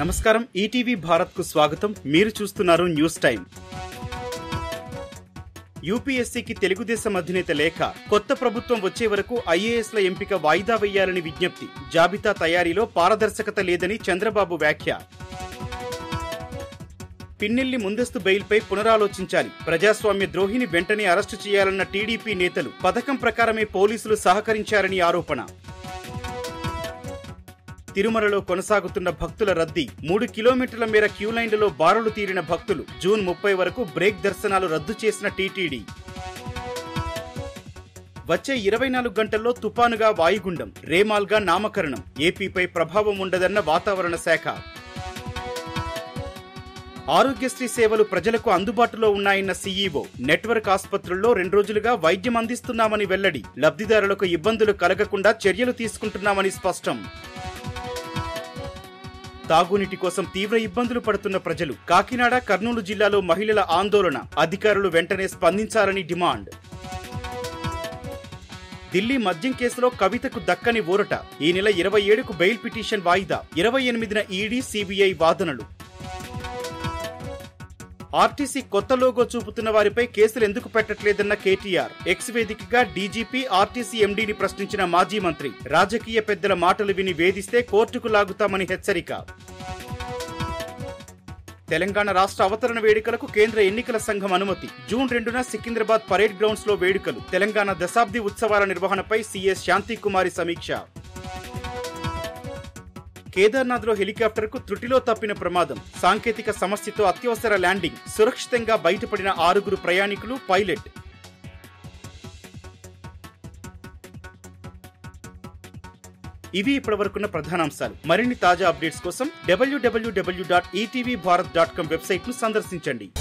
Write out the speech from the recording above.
నమస్కారం ఈటీవీ భారత్ కు స్వాగతం మీరు చూస్తున్నారు న్యూస్ టైం యూపీఎస్సీకి తెలుగుదేశం అధినేత లేఖ కొత్త ప్రభుత్వం వచ్చే వరకు ఐఏఎస్ల ఎంపిక వాయిదా వేయాలని విజ్ఞప్తి జాబితా తయారీలో పారదర్శకత లేదని చంద్రబాబు వ్యాఖ్య పిన్నెల్లి ముందస్తు బెయిల్పై పునరాలోచించాలి ప్రజాస్వామ్య ద్రోహిని వెంటనే అరెస్టు చేయాలన్న టీడీపీ నేతలు పథకం ప్రకారమే పోలీసులు సహకరించారని ఆరోపణ తిరుమలలో కొనసాగుతున్న భక్తుల రద్దీ మూడు కిలోమీటర్ల మేర క్యూలైన్లలో బారులు తీరిన భక్తులు జూన్ ముప్పై వరకు బ్రేక్ దర్శనాలు రద్దు చేసిన టీటీడీ వచ్చే ఇరవై నాలుగు గంటల్లో తుపానుగా వాయుగుండం రేమాల్గా నామకరణం ఏపీపై ప్రభావం ఉండదన్న వాతావరణ శాఖ ఆరోగ్యశ్రీ సేవలు ప్రజలకు అందుబాటులో ఉన్నాయన్న సీఈఓ నెట్వర్క్ ఆసుపత్రుల్లో రెండు రోజులుగా వైద్యం అందిస్తున్నామని వెల్లడి లబ్ధిదారులకు ఇబ్బందులు కలగకుండా చర్యలు తీసుకుంటున్నామని స్పష్టం తాగునీటి కోసం తీవ్ర ఇబ్బందులు పడుతున్న ప్రజలు కాకినాడ కర్నూలు జిల్లాలో మహిళల ఆందోళన అధికారులు వెంటనే స్పందించాలని డిమాండ్ ఢిల్లీ మద్యం కేసులో కవితకు దక్కని ఊరట ఈ నెల ఇరవై ఏడుకు బెయిల్ పిటిషన్ వాయిదా ఇరవై ఎనిమిదిన ఈడీ సిబిఐ వాదనలు ఆర్టీసీ కొత్త లోగో చూపుతున్న వారిపై కేసులు ఎందుకు పెట్టట్లేదన్న కేటీఆర్ ఎక్స్ వేదికగా డీజీపీ ఆర్టీసీ ఎండీని ప్రశ్నించిన మాజీ మంత్రి రాజకీయ పెద్దల మాటలు విని వేధిస్తే కోర్టుకు లాగుతామని హెచ్చరిక తెలంగాణ రాష్ట్ర అవతరణ వేడుకలకు కేంద్ర ఎన్నికల సంఘం అనుమతి జూన్ రెండున సికింద్రాబాద్ పరేడ్ గ్రౌండ్స్ లో వేడుకలు తెలంగాణ దశాబ్ది ఉత్సవాల నిర్వహణపై సీఎస్ శాంతికుమారి సమీక్ష కేదార్నాథ్ లో హెలికాప్టర్ కు త్రుటిలో తప్పిన ప్రమాదం సాంకేతిక సమస్యతో అత్యవసర ల్యాండింగ్ సురక్షితంగా బయటపడిన ఆరుగురు ప్రయాణికులు పైలట్ ఇవి ఇప్పటివరకున్న ప్రధానాంశాలు మరిన్ని తాజా అప్డేట్స్ కోసం WWW dot ETV Bharat dot com website ను సందర్శించండి